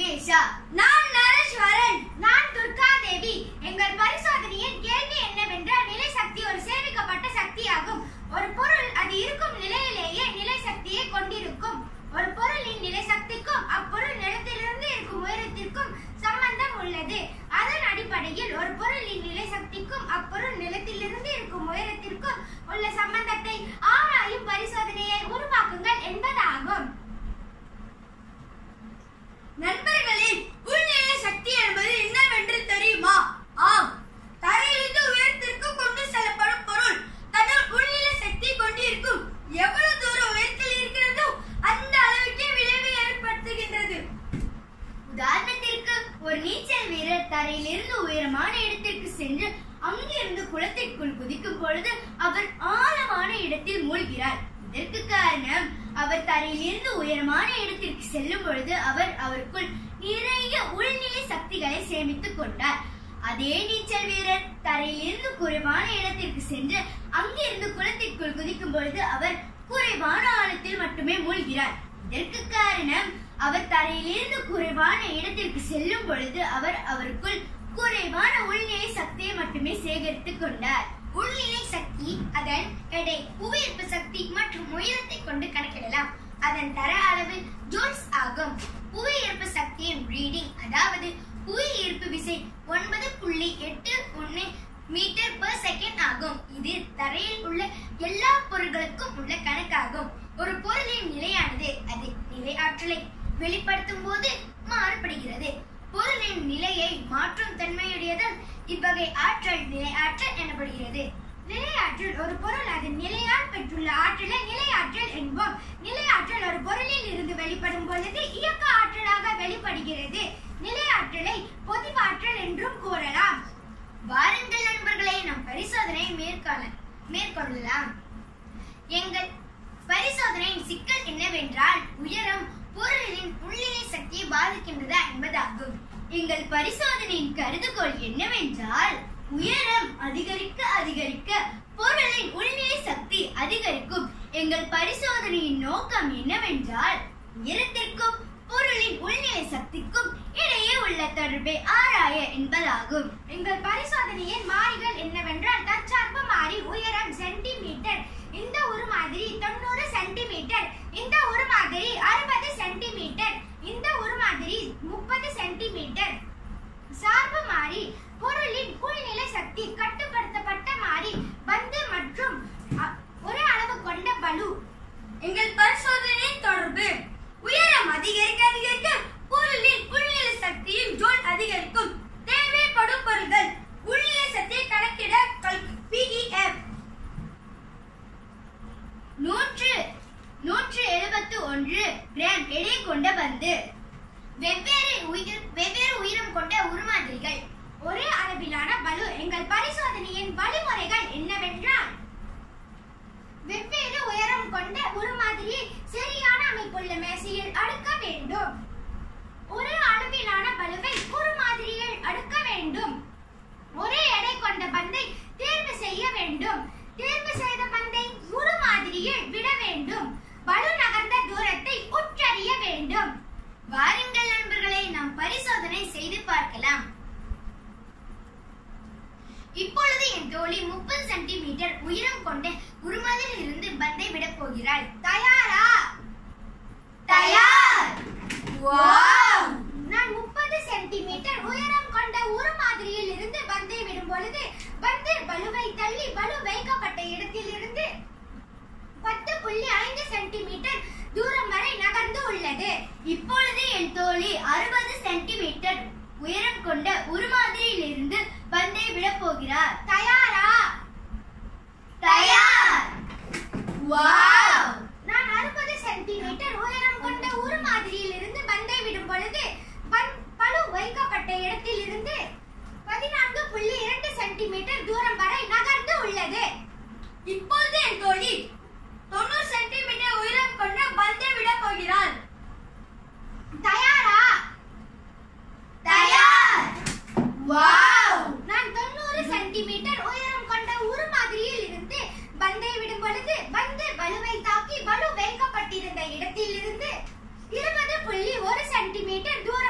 விக்னேஷா நான் நரேஸ்வரன் நான் துர்கா தேவி எங்கள் பரிசோதனையின் கேள்வி என்னவென்றால் நிலை சக்தி ஒரு சேமிக்கப்பட்ட சக்தியாகும் ஒரு பொருள் அது இருக்கும் நிலையிலேயே நிலை சக்தியை கொண்டிருக்கும் ஒரு பொருளின் நிலை சக்திக்கும் அப்பொருள் நிலத்திலிருந்து இருக்கும் உயரத்திற்கும் சம்பந்தம் உள்ளது அதன் அடிப்படையில் ஒரு பொருளின் நிலை சக்திக்கும் அப்பொருள் நிலத்திலிருந்து இருக்கும் உயரத்திற்கும் உள்ள சம்பந்தத்தை ஆராயும் பரிசோதனையை உருவாக்குங்கள் என்பதாகும் நண்பர்களே உள்நிலை சக்தி என்பது என்னவென்று தெரியுமா ஆம் தரையிலிருந்து உயரத்திற்கு கொண்டு செல்லப்படும் பொருள் தன்னுள் உள்நிலை சக்தி கொண்டிருக்கும் எவ்வளவு தூரம் உயரத்தில் இருக்கிறதோ அந்த அளவுக்கே விளைவை ஏற்படுத்துகின்றது உதாரணத்திற்கு ஒரு நீச்சல் வீரர் தரையிலிருந்து உயரமான இடத்திற்கு சென்று அங்கிருந்து குளத்திற்குள் குதிக்கும் பொழுது அவர் ஆழமான இடத்தில் மூழ்கிறார் இதற்கு காரணம் அவர் தரையிலிருந்து உயரமான இடத்திற்கு செல்லும் பொழுது அவர் அவருக்குள் நிறைய உள்நிலை சக்திகளை சேமித்துக் கொண்டார் அதே நீச்சல் வீரர் தரையிலிருந்து குறைவான இடத்திற்கு சென்று அங்கிருந்து குளத்திற்குள் குதிக்கும் பொழுது அவர் குறைவான ஆழத்தில் மட்டுமே மூழ்கிறார் இதற்கு காரணம் அவர் தரையிலிருந்து குறைவான இடத்திற்கு செல்லும் பொழுது அவர் அவருக்குள் குறைவான உள்நிலை சக்தியை மட்டுமே சேகரித்துக் கொண்டார் உள்நிலை சக்தி அதன் எடை புவியீர்ப்பு சக்தி மற்றும் உயரத்தை கொண்டு கணக்கிடலாம் அதன் தர அளவு ஜூல்ஸ் ஆகும் புவியீர்ப்பு சக்தியின் ரீடிங் அதாவது புவி ஈர்ப்பு விசை ஒன்பது புள்ளி எட்டு ஒன்னு மீட்டர் per செகண்ட் ஆகும் இது தரையில் உள்ள எல்லா பொருட்களுக்கும் உள்ள கணக்காகும் ஒரு பொருளின் நிலையானது அது நிலை ஆற்றலை வெளிப்படுத்தும் போது மாறுபடுகிறது பொருளின் நிலையை மாற்றும் தன்மையுடையதால் இவ்வகை ஆற்றல் நிலை ஆற்றல் எனப்படுகிறது நிலையாற்றல் ஒரு பொருள் அதன் நிலையால் பெற்றுள்ள ஆற்றலை நிலையாற்றல் என்போம் நிலையாற்றல் ஒரு பொருளில் இருந்து வெளிப்படும் பொழுது இயக்க ஆற்றலாக வெளிப்படுகிறது நிலையாற்றலை பொதிவாற்றல் என்றும் கூறலாம் வாருங்கள் நண்பர்களே நம் பரிசோதனை மேற்கொள்ள மேற்கொள்ளலாம் எங்கள் பரிசோதனையின் சிக்கல் என்னவென்றால் உயரம் பொருளின் உள்ளிலை சக்தியை பாதிக்கின்றதா என்பதாகும் எங்கள் பரிசோதனையின் கருதுகோள் என்னவென்றால் உயரம் அதிகரிக்க அதிகரிக்க பொருளின் உள்நிலை சக்தி அதிகரிக்கும் எங்கள் பரிசோதனையின் நோக்கம் என்னவென்றால் உயரத்திற்கும் பொருளின் உள்நிலை சக்திக்கும் இடையே உள்ள தொடர்பை ஆராய என்பதாகும் எங்கள் பரிசோதனையின் மாறிகள் என்னவென்றால் தற்சார்பு மாறி உயரம் சென்டிமீட்டர் இந்த ஒரு மாதிரி தொண்ணூறு சென்டிமீட்டர் இந்த ஒரு மாதிரி அறுபது சென்டிமீட்டர் இந்த ஒரு மாதிரி முப்பது சென்டிமீட்டர் சார்பு மாறி பொருளின் உள்நிலை சக்தி கட்டுப்படுத்தப்பட்ட மாறி பந்து மற்றும் அ- ஒரே அளவு கொண்ட பலு எங்கள் பரிசோதனையின் தொடர்பு உயரம் அதிகரிக்க அதிகரிக்க பொருளின் உள்நிலை சக்தியின் ஜோல் அதிகரிக்கும் தேவைப்படும் பொருள்கள் உள்நிலை சக்தியை கணக்கிட பிஇஎம் நூற்று நூற்று எழுபத்து ஒன்று கிராம் எடை கொண்ட பந்து வெவ்வேறு உயிர் வெவ்வேறு உயரம் கொண்ட உருமாதிரிகள் ஒரே அளவிலான பலு எங்கள் பரிசோதனையின் வழிமுறைகள் என்னவென்றால் வெவ்வேறு உயரம் கொண்ட உருமாதிரியை சரியான அமைப்புள்ள மேசையில் அடுக்க வேண்டும் ஒரே அளவிலான பலுவை உருமாதிரியில் அடுக்க வேண்டும் ஒரே எடை கொண்ட பந்தை தேர்வு செய்ய வேண்டும் தேர்வு செய்த பந்தை உரு மாதிரியில் விட வேண்டும் பலு நகர்ந்த தூரத்தை உற்றறிய வேண்டும் வாருங்கள் நண்பர்களே நாம் பரிசோதனை செய்து பார்க்கலாம் இப்பொழுது என் தோழி முப்பது சென்டிமீட்டர் உயரம் கொண்ட உருமதில் இருந்து பந்தை விடப் போகிறாள் தயாரா தயார் வாவ் நான் முப்பது சென்டிமீட்டர் உயரம் கொண்ட உரு மாதிரியில் இருந்து பந்தை விடும் பொழுது பந்து பலுவை தள்ளி பலு வைக்கப்பட்ட இடத்தில் இருந்து பத்து புள்ளி ஐந்து சென்டிமீட்டர் தூரம் வரை நகர்ந்து உள்ளது இப்பொழுது என் தோழி அறுபது சென்டிமீட்டர் உயரம் கொண்ட உருமாதிரியில் இருந்து பந்தை விடப் போகிறார் தயாரா தயார் வாவ் நான் அறுபது சென்டிமீட்டர் உயரம் கொண்ட உரு மாதிரியில் இருந்து பந்தை விடும் பொழுது பந்- பளு வைக்கப்பட்ட இடத்தில் இருந்து பதினான்கு புள்ளி இரண்டு சென்டிமீட்டர் தூரம் வரை நகர்ந்து உள்ளது இப்பொழுது என் தோழி தொண்ணூறு சென்டிமீட்டர் உயரம் கொண்ட பந்தை விட போகிறாள் தயாரா தயார் வாவ் நான் தொண்ணூறு சென்டிமீட்டர் உயரம் கொண்ட உரு மாதிரியில் இருந்து பந்தை விடும் பொழுது பந்து பலுவை தாக்கி பலு வைக்கப்பட்டிருந்த இடத்தில் இருந்து இருபது புள்ளி ஒரு சென்டிமீட்டர் தூரம்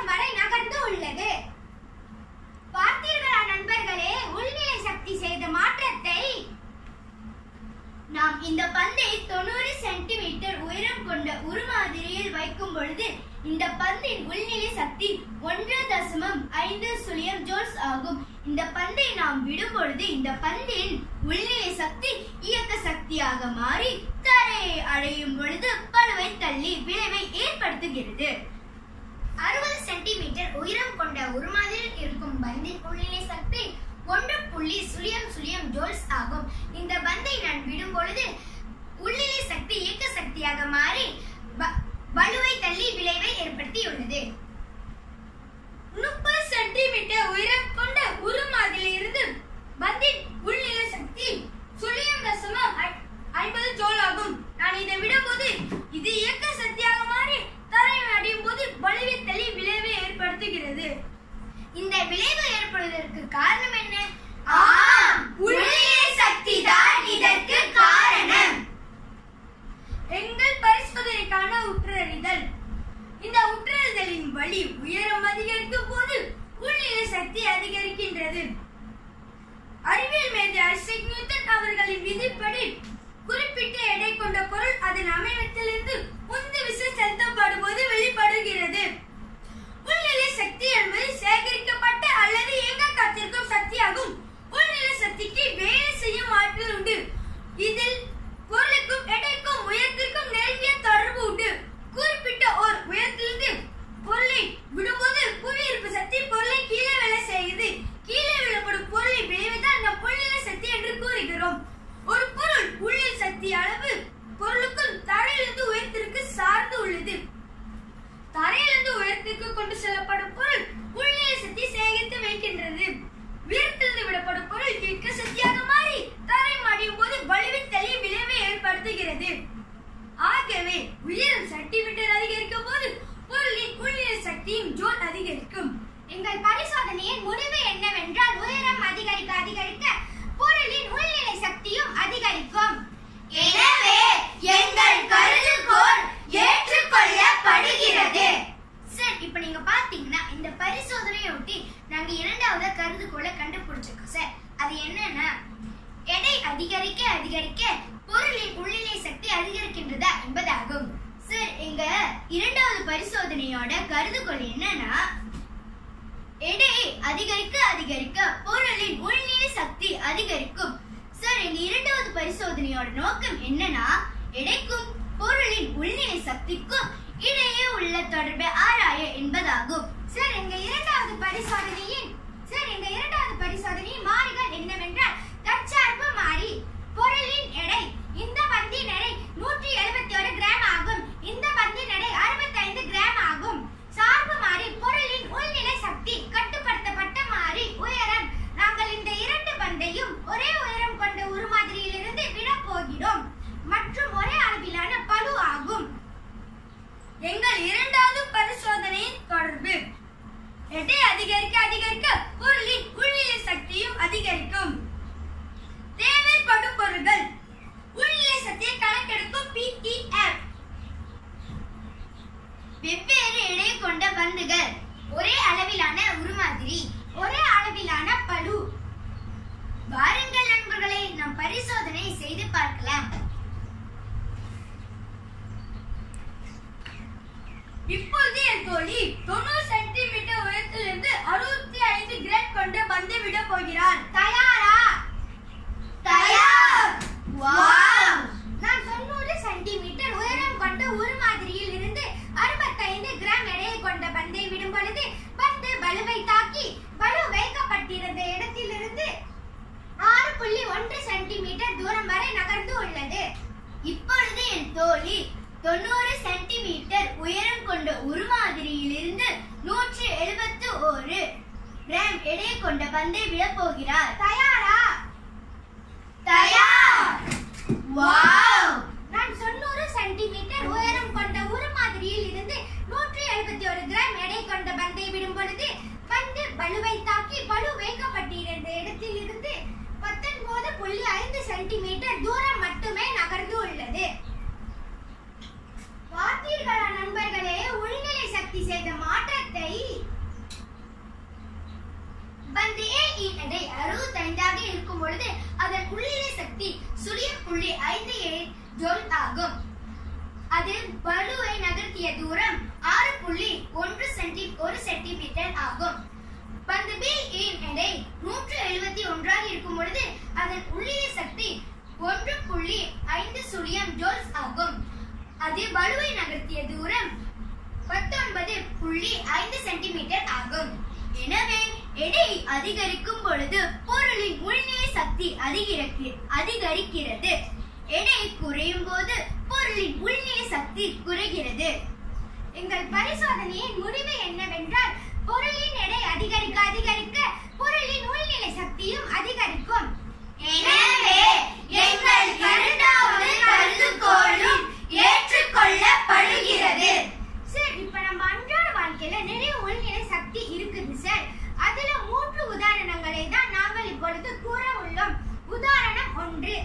ஐந்து சுழியம் ஜோல்ஸ் ஆகும் இந்த பந்தை நாம் விடும் பொழுது இந்த பந்தின் உள்நிலை சக்தி இயக்க சக்தியாக மாறி தரையை அடையும் பொழுது பளுவை தள்ளி விளைவை ஏற்படுத்துகிறது அறுபது சென்டிமீட்டர் உயரம் கொண்ட உருமாதிரில் இருக்கும் பந்தின் உள்நிலை சக்தி ஒன்று புள்ளி சுழியம் சுழியம் ஜோல்ஸ் ஆகும் இந்த பந்தை நான் விடும் பொழுது உள்நிலை சக்தி இயக்க சக்தியாக மாறி ப- பளுவை தள்ளி விளைவை ஏற்படுத்தியுள்ளது முப்பது சென்டிமீட்டர் உயரம் கொண்ட உருமாதிரில் இருந்து பந்தின் உள்நிலை சக்தி சுழியம் தசமம் ஐ- ஐம்பது ஜோல் ஆகும் நான் இதை விடும்போது இது இயக்க சக்தியாக மாறி தரையில் அடையும் போது பளுவை தள்ளி விளைவை ஏற்படுத்துகிறது இந்த விளைவு ஏற்படுவதற்கு காரணம் என்ன ஆம், உள்நிலை சக்திதான் இதற்கு காரணம். எங்கள் பரிசோதனைக்கான உற்றறிதல் இந்த உற்றறிதலின் வழி உயரம் அதிகரிக்கும் போது உள்நிலை சக்தி அதிகரிக்கின்றது அறிவியல் மேதை ஐசக் நியூட்டன் அவர்களின் விதிப்படி குறிப்பிட்ட எடை கொண்ட பொருள் அதன் அமைவிடத்திலிருந்து உந்து விசை செலுத்தப்படும் போது வெளிப்படுகிறது உள்நிலை சக்தி என்பது சேகரிக்கப்பட்ட அல்லது இயங்க காத்திருக்கும் சக்தியாகும் உள்நிலை சக்திக்கு வேலை செய்யும் ஆற்றல் உண்டு இதில் பொருளுக்கும் எடைக்கும் உயரத்திற்கும் நெருங்கிய தொடர்பு உண்டு குறிப்பிட்ட ஓர் உயரத்திலிருந்து பொருளை விடும்போது புவியீர்ப்பு சக்தி பொருளை கீழே விழ செய்கிறது கீழே விழப்படும் பொருளை விளைவுதான் நாம் உள்நிலை சக்தி என்று கூறுகிறோம் ஒரு பொருள் உள்நிலை சக்தி அளவு பொருளுக்கும் தரையிலிருந்து உயரத்திற்கு சார்ந்து உள்ளது தரையிலிருந்து உயரத்திற்கு கொண்டு செல்லப்படும் பொருள் உள்நிலை சக்தி சேகரித்து வைக்கின்றது உயரத்திலிருந்து விடப்படும் பொருள் இயக்க சக்தியாக மாறி தரை மடியும் போது வலிமை தள்ளி விளைவை ஏற்படுத்துகிறது ஆகவே உயரம் சென்டிமீட்டர் அதிகரிக்கும் போது பொருளின் உள்நிலை சக்தியும் ஜோல் அதிகரிக்கும் எங்கள் பரிசோதனையின் முடிவு என்னவென்றால் உயரம் அதிகரிக்க அதிகரிக்க பொருளின் உள்நிலை சக்தியும் அதிகரிக்கும் எனவே எங்கள் கருதுகோள் ஏற்றுக்கொள்ளப்படுகிறது சார் இப்போ நீங்க பாத்தீங்கன்னா இந்த பரிசோதனையை ஒட்டி நாங்க இரண்டாவது கருதுகோளை கண்டுபிடிச்சிருக்கோம் சார் அது என்னன்னா எடை அதிகரிக்க அதிகரிக்க பொருளின் உள்நிலை சக்தி அதிகரிக்கின்றதா என்பதாகும் சார் எங்க இரண்டாவது பரிசோதனையோட கருதுகோள் என்னன்னா எடை அதிகரிக்க அதிகரிக்க பொருளின் உள்நிலை சக்தி அதிகரிக்கும் சார் எங்க இரண்டாவது பரிசோதனையோட நோக்கம் என்னன்னா எடைக்கும் பொருளின் உள்நிலை சக்திக்கும் இடையே உள்ள தொடர்பை ஆராய என்பதாகும் சார் எங்க இரண்டாவது பரிசோதனையின் சார் எங்க இரண்டாவது பரிசோதனையின் மாறிகள் என்னவென்றால் தற்சார்பு மாறி பொருளின் எடை இந்த பந்தின் எடை நூற்றி எழுபத்தி ஒரு கிராம் ஆகும் இந்த பந்தின் எடை அறுபத்தைந்து கிராம் ஆகும் சார்பு மாறி பொருளின் உள்நிலை சக்தி கட்டுப்படுத்தப்பட்ட மாறி உயரம் நாங்கள் இந்த இரண்டு பந்தையும் ஒரே உயரம் கொண்ட உருமாதிரியிலிருந்து விடப் போகிறோம் மற்றும் ஒரே அளவிலான பளு ஆகும் எங்கள் இரண்டாவது பரிசோதனையின் தொடர்பு எடை அதிகரிக்க அதிகரிக்க பொருளின் உள்நிலை சக்தியும் அதிகரிக்கும் தேவைப்படும் பொருட்கள் உள்நிலை சக்தியை கணக்கெடுக்கும் பிஇஎஃப் வெவ்வேறு எடை கொண்ட பந்துகள் ஒரே அளவிலான உருமாதிரி ஒரே அளவிலான பளு வாருங்கள் நண்பர்களே நாம் பரிசோதனை செய்து பார்க்கலாம் இப்பொழுது என் தோழி தொண்ணூறு சென்டிமீட்டர் உயரத்திலிருந்து அறுபத்தி ஐந்து கிராம் கொண்ட பந்தை விட போகிறார் தயாரா தயார். வாவ். நான் தொண்ணூறு சென்டிமீட்டர் உயரம் கொண்ட உருமாதிரியில் இருந்து அறுபத்தைந்து கிராம் எடையை கொண்ட பந்தை விடும் பொழுது பந்து பளுவை தாக்கி பளு வைக்கப்பட்டிருந்த இடத்திலிருந்து ஆறு புள்ளி ஒன்று சென்டிமீட்டர் தூரம் வரை நகர்ந்து உள்ளது இப்பொழுது என் தோழி தொண்ணூறு சென்டிமீட்டர் உயரம் கொண்ட உருமாதிரியிலிருந்து நூற்றி எழுபத்து ஒரு கிராம் எடை கொண்ட பந்தை விடப் போகிறார் தயாரா தயார் வாவ் நான் தொண்ணூறு சென்டிமீட்டர் உயரம் கொண்ட உருமாதிரியில் இருந்து நூற்றி எழுபத்தி ஒரு கிராம் எடை கொண்ட பந்தை விடும் பொழுது பந்து பளுவை தாக்கி பளு வைக்கப்பட்டிருந்த இடத்தில் இருந்து பத்தொன்பது புள்ளி ஐந்து சென்டிமீட்டர் தூரம் மட்டுமே நகர்ந்து உள்ளது பார்த்தீர்களா நண்பர்களே உள்நிலை சக்தி செய்த மாற்றத்தை பந்து A இன் எடை அறுபத்தைந்தாக இருக்கும் பொழுது அதன் உள்ளிலை சக்தி சுழியம் புள்ளி ஐந்து ஏழு ஜோல் ஆகும் அது பளுவை நகர்த்திய தூரம் ஆறு புள்ளி ஒன்று சென்டி ஒரு சென்டிமீட்டர் ஆகும் புவியின் எடை நூற்று எழுபத்தி ஒன்றாக இருக்கும் பொழுது அதன் உள்ளீடு சக்தி ஒன்று புள்ளி ஐந்து சுழியம் ஜோல்ஸ் ஆகும் அது பளுவை நகர்த்திய தூரம் பத்தொன்பது புள்ளி ஐந்து சென்டிமீட்டர் ஆகும் எனவே எடை அதிகரிக்கும் பொழுது பொருளின் உள்நிலை சக்தி அதிகரிக்கு- அதிகரிக்கிறது எடை குறையும் போது பொருளின் உள்நிலை சக்தி குறைகிறது எங்கள் பரிசோதனையின் முடிவு என்னவென்றால் பொருளின் எடை அதிகரிக்க அதிகரிக்க பொருளின் உள்நிலை சக்தியும் அதிகரிக்கும் எனவே எங்கள் இரண்டாவது கருதுகோளும் ஏற்றுக்கொள்ளப்படுகிறது சார் இப்ப நம்ம அன்றாட வாழ்க்கையில நிறைய உள்நிலை சக்தி இருக்குது சார் அதுல மூன்று உதாரணங்களை தான் நாங்கள் இப்பொழுது கூற உள்ளோம் உதாரணம் ஒன்று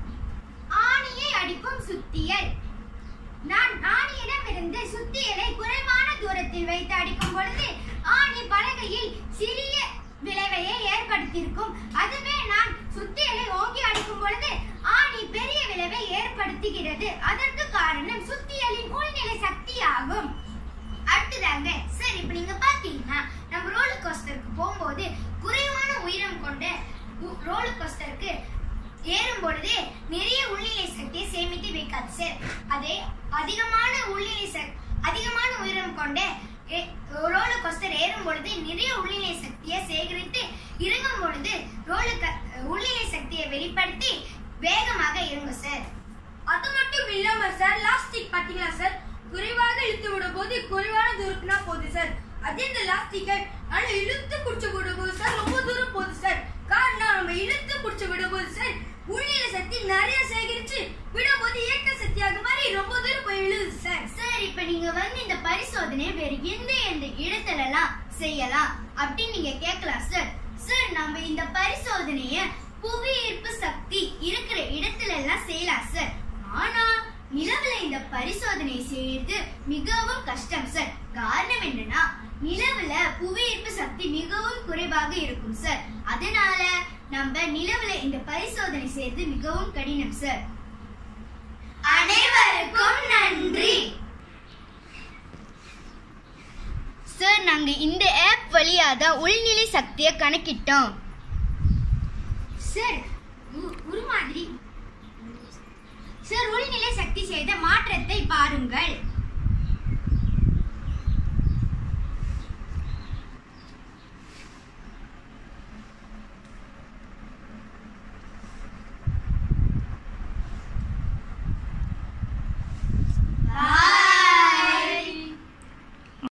ஆணியை அடிக்கும் சுத்தியல் நான் ஆணியிடமிருந்து சுத்தியலை குறைவான தூரத்தில் வைத்து அடிக்கும் பொழுது ஆணி பலகையில் சிறிய விளைவையை ஏற்படுத்தியிருக்கும் அதுவே நான் சுத்தியலை ஓங்கி அடிக்கும் பொழுது ஆணி பெரிய விளைவை ஏற்படுத்துகிறது அதற்கு காரணம் சுத்தியலின் உள்நிலை சக்தியாகும் அடுத்ததாங்க சார் இப்ப நீங்க பாத்தீங்கன்னா நம்ம ரோலர் கோஸ்டருக்கு போகும்போது குறைவான உயரம் கொண்ட ரோலர் கோஸ்டருக்கு ஏறும் பொழுது நிறைய உள்நிலை சக்தியை சேமித்து வைக்காது சார் அதே அதிகமான உள்நிலை சக் அதிகமான உயரம் கொண்ட ரோலர் கோஸ்டர் ஏறும் பொழுது நிறைய உள்நிலை சக்தியை சேகரித்து இறங்கும் பொழுது ரோலர் உள்நிலை சக்தியை வெளிப்படுத்தி வேகமாக இறங்கும் சார் அது மட்டும் இல்லாம சார் லாஸ்டிக் பாத்தீங்களா சார் குறைவாக இழுத்து விடும் போது குறைவான தூரத்துனா போகுது சார் அதே இந்த லாஸ்டிக்கை நல்லா இழுத்து குடிச்சு விடும் போது சார் ரொம்ப தூரம் போகுது சார் காரணம் நம்ம இழுத்து குடிச்சு விடும் போது சார் உள்நிலை சக்தி நிறைய சேகரிச்சு விடும்போது இயக்க சக்தியாக மாதிரி ரொம்ப தூரம் போய் விழுது சார் சார் இப்ப நீங்க வந்து இந்த பரிசோதனையை வேற எந்த எந்த இடத்துல எல்லாம் செய்யலாம் அப்படின்னு நீங்க கேட்கலாம் சார் சார் நம்ம இந்த பரிசோதனைய புவி ஈர்ப்பு சக்தி இருக்கிற இடத்துல எல்லாம் செய்யலாம் சார் ஆனா நிலவுல இந்த பரிசோதனை செய்யறது மிகவும் கஷ்டம் சார் காரணம் என்னன்னா நிலவுல புவி ஈர்ப்பு சக்தி மிகவும் குறைவாக இருக்கும் சார் அதனால நம்ம நிலவுல இந்த பரிசோதனை செய்யறது மிகவும் கடினம் சார் அனைவருக்கும் நன்றி சார் நாங்க இந்த ஆப் வழியா தான் உள்நிலை சக்தியை கணக்கிட்டோம் சார் உ- உருமாதிரி சார் உள்நிலை சக்தி செய்த மாற்றத்தை பாருங்கள்